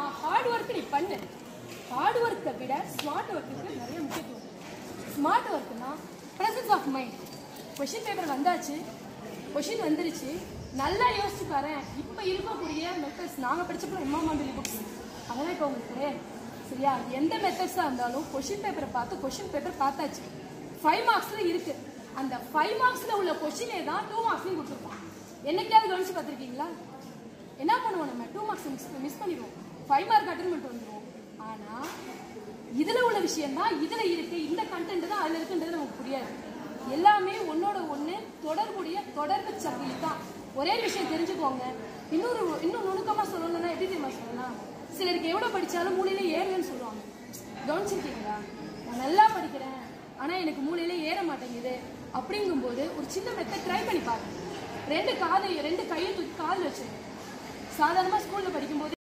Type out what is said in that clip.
hard work நீ பண்ணு heart ஒர்க்கை விட ஸ்மார்ட் ஒர்க்குக்கு நிறைய முக்கியத்துவம் ஸ்மார்ட் ஒர்க்குனா presence of mind question paper வந்தாச்சு கொஷின் வந்துருச்சு நல்லா யோசிச்சு பாரு இப்போ இருக்கக்கூடிய மெத்தட்ஸ் நாங்கள் படிச்சப்போ எம்மா மாதிரி புக்ஸ் அதெல்லாம் இப்போ உங்களுக்கு கிடையாது சரியா எந்த மெத்தட்ஸாக இருந்தாலும் கொஷின் பேப்பரை பார்த்து கொஷின் பேப்பர் பார்த்தாச்சு ஃபைவ் மார்க்ஸில் இருக்கு அந்த ஃபைவ் மார்க்ஸில் உள்ள கொஷினே தான் டூ மார்க்ஸ்லையும் கொடுத்துருப்பான் என்னைக்காவது கவனிச்சு பார்த்துருக்கீங்களா என்ன பண்ணுவோம் நம்ம டூ மார்க்ஸ் மிஸ் மிஸ் பண்ணிடுவோம் ஃபைவ் மார்க் அட்டன் பண்ணிட்டு வந்துடுவோம் ஆனால் இதுல உள்ள விஷயம் தான் இதுல இருக்கு இந்த கண்டென்ட் தான் அதுல இருக்குன்றது நமக்கு புரியாது எல்லாமே ஒன்னோட ஒண்ணு தொடர்புடைய தொடர்பு சங்கிலி தான் ஒரே விஷயம் தெரிஞ்சுக்கோங்க இன்னொரு இன்னும் நுணுக்கமா சொல்லணும்னா எப்படி தெரியுமா சொல்லலாம் சிலருக்கு எவ்வளவு படிச்சாலும் மூலையில ஏறலன்னு சொல்லுவாங்க கவனிச்சிருக்கீங்களா நான் நல்லா படிக்கிறேன் ஆனா எனக்கு மூலையில ஏற மாட்டேங்குது அப்படிங்கும்போது ஒரு சின்ன மெத்தட் ட்ரை பண்ணி பாருங்க ரெண்டு காலை ரெண்டு கையை தூக்கி கால் வச்சுருங்க சாதாரணமா ஸ்கூல்ல படிக்கும்போது